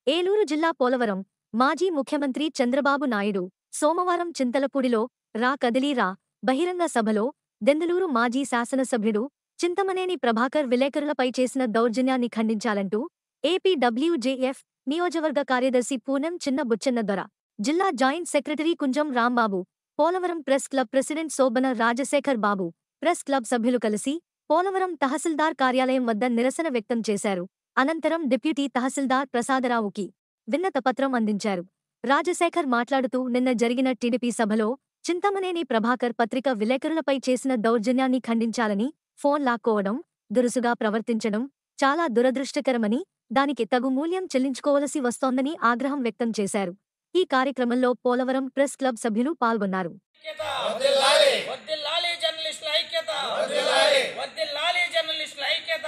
ఏలూరు జిల్లా పోలవరం మాజీ ముఖ్యమంత్రి చంద్రబాబు నాయుడు సోమవారం చింతలపూడిలో రా కదిలీరా బహిరంగ సభలో దెందులూరు మాజీ శాసనసభ్యుడు చింతమనేని ప్రభాకర్ విలేకరులపై చేసిన దౌర్జన్యాన్ని ఖండించాలంటూ ఏపీడబ్ల్యూజేఎఫ్ నియోజకవర్గ కార్యదర్శి పూనం చిన్న బుచ్చెన్న దొర జిల్లా joint secretary Kunjam Rambabu Polavaram press club president Shobhana Rajasekhar Babu press club సభ్యులు కలిసి పోలవరం తహసీల్దార్ కార్యాలయం వద్ద నిరసన వ్యక్తం చేశారు అనంతరం డిప్యూటీ తహసీల్దార్ ప్రసాదరావుకి విన్నతపత్రం అందించారు రాజశేఖర్ మాట్లాడుతూ నిన్న జరిగిన టీడీపీ సభలో చింతమనేని ప్రభాకర్ పత్రిక విలేకరులపై చేసిన దౌర్జన్యాన్ని ఖండించాలని ఫోన్ లాక్కోవడం దురుసుగా ప్రవర్తించడం చాలా దురదృష్టకరమని దానికి తగు మూల్యం చెల్లించుకోవలసి వస్తోందని ఆగ్రహం వ్యక్తం చేశారు ఈ కార్యక్రమంలో పోలవరం ప్రెస్ క్లబ్ సభ్యులు పాల్గొన్నారు ఐక్యత వర్ధిల్లాలి జర్నలిస్టుల ఐక్యత వర్ధిల్లాలి జర్నలిస్టుల ఐక్యత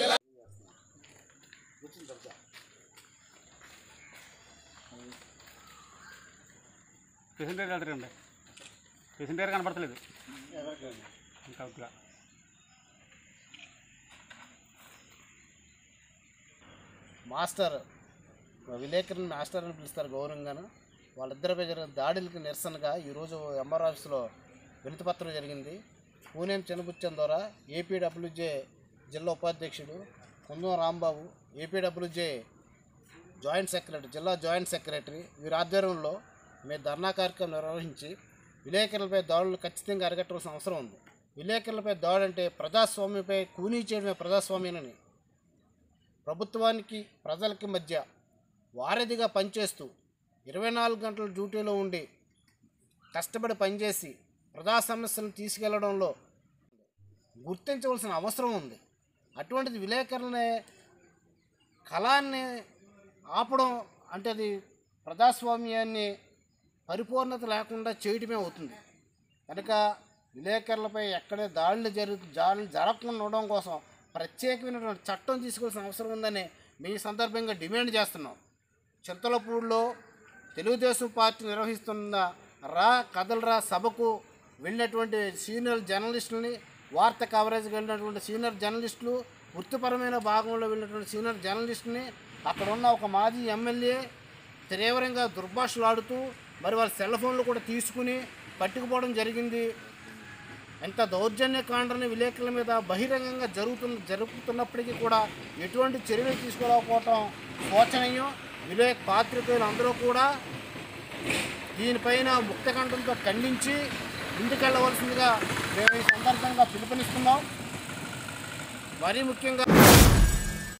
పేషెంట్ గారు వెళ్తారండి పేషెంట్ గారు కనపడతలేదు ఇంకా అవుట్గా మాస్టర్ విలేకరుని మాస్టర్ అని పిలుస్తారు గౌరవంగాను వాళ్ళిద్దరిపై జరిగిన దాడులకు నిరసనగా ఈరోజు ఎంఆర్ ఆఫీస్లో వినతిపత్రం జరిగింది పూణేం చిన్నబుచ్చం ద్వారా ఏపీడబ్ల్యూజే జిల్లా ఉపాధ్యక్షుడు Kundam Rambabu APWJ joint secretary జిల్లా జాయింట్ సెక్రటరీ వీరి ఆధ్వర్యంలో మేము ధర్నా కార్యక్రమం నిర్వహించి విలేకరులపై దాడులు ఖచ్చితంగా అరికట్టవలసిన అవసరం ఉంది విలేకరులపై దాడి అంటే ప్రజాస్వామ్యంపై కూనీ చేయడమే ప్రజాస్వామ్యనని ప్రభుత్వానికి ప్రజలకి మధ్య వారధిగా పనిచేస్తూ ఇరవై నాలుగు గంటల డ్యూటీలో ఉండి కష్టపడి పనిచేసి ప్రజా సమస్యలను తీసుకెళ్లడంలో గుర్తించవలసిన అవసరం ఉంది అటువంటిది విలేకరులనే కళాన్ని ఆపడం అంటే అది ప్రజాస్వామ్యాన్ని పరిపూర్ణత లేకుండా చేయటమే అవుతుంది కనుక విలేకరులపై ఎక్కడే దాడులు జరుగు దాడులు జరగకుండా ఉండడం కోసం ప్రత్యేకమైనటువంటి చట్టం తీసుకోవాల్సిన అవసరం ఉందని మీ సందర్భంగా డిమాండ్ చేస్తున్నాం చింతలపూడిలో తెలుగుదేశం పార్టీ నిర్వహిస్తున్న రా కదలరా సభకు వెళ్ళినటువంటి సీనియర్ జర్నలిస్టులని వార్త కవరేజ్కి వెళ్ళినటువంటి సీనియర్ జర్నలిస్టులు వృత్తిపరమైన భాగంలో వెళ్ళినటువంటి సీనియర్ జర్నలిస్టుని అక్కడ ఉన్న ఒక మాజీ ఎమ్మెల్యే తీవ్రంగా దుర్భాషలాడుతూ మరి వాళ్ళ సెల్ ఫోన్లు కూడా తీసుకుని పట్టుకుపోవడం జరిగింది ఎంత దౌర్జన్యకాండని విలేకరుల మీద బహిరంగంగా జరుగుతున్న జరుగుతున్నప్పటికీ కూడా ఎటువంటి చర్యలు తీసుకోలేకపోవటం శోచనీయం విలే పాత్రికేయులు అందరూ కూడా దీనిపైన ముక్తకంఠంతో ఖండించి ముందుకెళ్ళవలసిందిగా మేము ఈ సందర్భంగా పిలుపునిస్తున్నాం మరీ ముఖ్యంగా